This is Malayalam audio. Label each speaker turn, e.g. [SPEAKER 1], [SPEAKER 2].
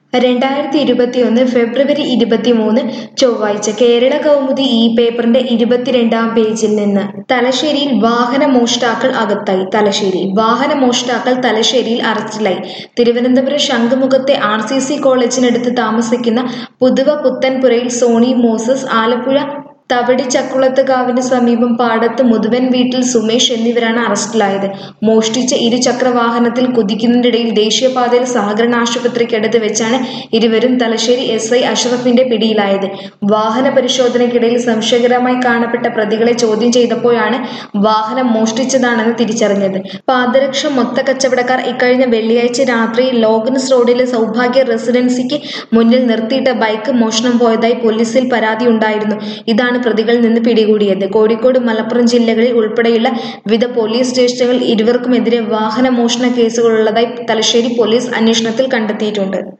[SPEAKER 1] രണ്ടായിരത്തി ഇരുപത്തിയൊന്ന് ഫെബ്രുവരി ഇരുപത്തിമൂന്ന് ചൊവ്വാഴ്ച കേരള കൗമുദി ഈ പേപ്പറിന്റെ ഇരുപത്തിരണ്ടാം പേജിൽ നിന്ന് തലശ്ശേരിയിൽ വാഹന മോഷ്ടാക്കൾ അകത്തായി തലശ്ശേരി വാഹന മോഷ്ടാക്കൾ തലശ്ശേരിയിൽ അറസ്റ്റിലായി തിരുവനന്തപുരം ശംഖുമുഖത്തെ ആർ സി സി കോളേജിനടുത്ത് താമസിക്കുന്ന പുതുവ പുത്തൻപുരയിൽ സോണി മോസസ് ആലപ്പുഴ തവടി ചക്കുളത്തുകാവിന് സമീപം പാടത്ത് മുതുവൻ വീട്ടിൽ സുമേഷ് എന്നിവരാണ് അറസ്റ്റിലായത് മോഷ്ടിച്ച ഇരുചക്ര വാഹനത്തിൽ കുതിക്കുന്നതിനിടയിൽ ദേശീയപാതയിൽ സഹകരണ ആശുപത്രിക്കടുത്ത് വെച്ചാണ് ഇരുവരും തലശ്ശേരി എസ് ഐ അഷ്റഫിന്റെ പിടിയിലായത് വാഹന പരിശോധനയ്ക്കിടയിൽ സംശയകരമായി കാണപ്പെട്ട പ്രതികളെ ചോദ്യം ചെയ്തപ്പോഴാണ് വാഹനം മോഷ്ടിച്ചതാണെന്ന് തിരിച്ചറിഞ്ഞത് പാദരക്ഷ മൊത്ത കച്ചവടക്കാർ ഇക്കഴിഞ്ഞ വെള്ളിയാഴ്ച രാത്രി ലോഗൻസ് റോഡിലെ സൗഭാഗ്യ റെസിഡൻസിക്ക് മുന്നിൽ നിർത്തിയിട്ട ബൈക്ക് മോഷണം പോയതായി പോലീസിൽ പരാതിയുണ്ടായിരുന്നു ഇതാണ് പ്രതികളിൽ നിന്ന് പിടികൂടിയത് കോഴിക്കോട് മലപ്പുറം ജില്ലകളിൽ ഉൾപ്പെടെയുള്ള വിവിധ പോലീസ് സ്റ്റേഷനുകളിൽ ഇരുവർക്കുമെതിരെ വാഹന മോഷണ കേസുകളുള്ളതായി തലശ്ശേരി പോലീസ് അന്വേഷണത്തിൽ കണ്ടെത്തിയിട്ടുണ്ട്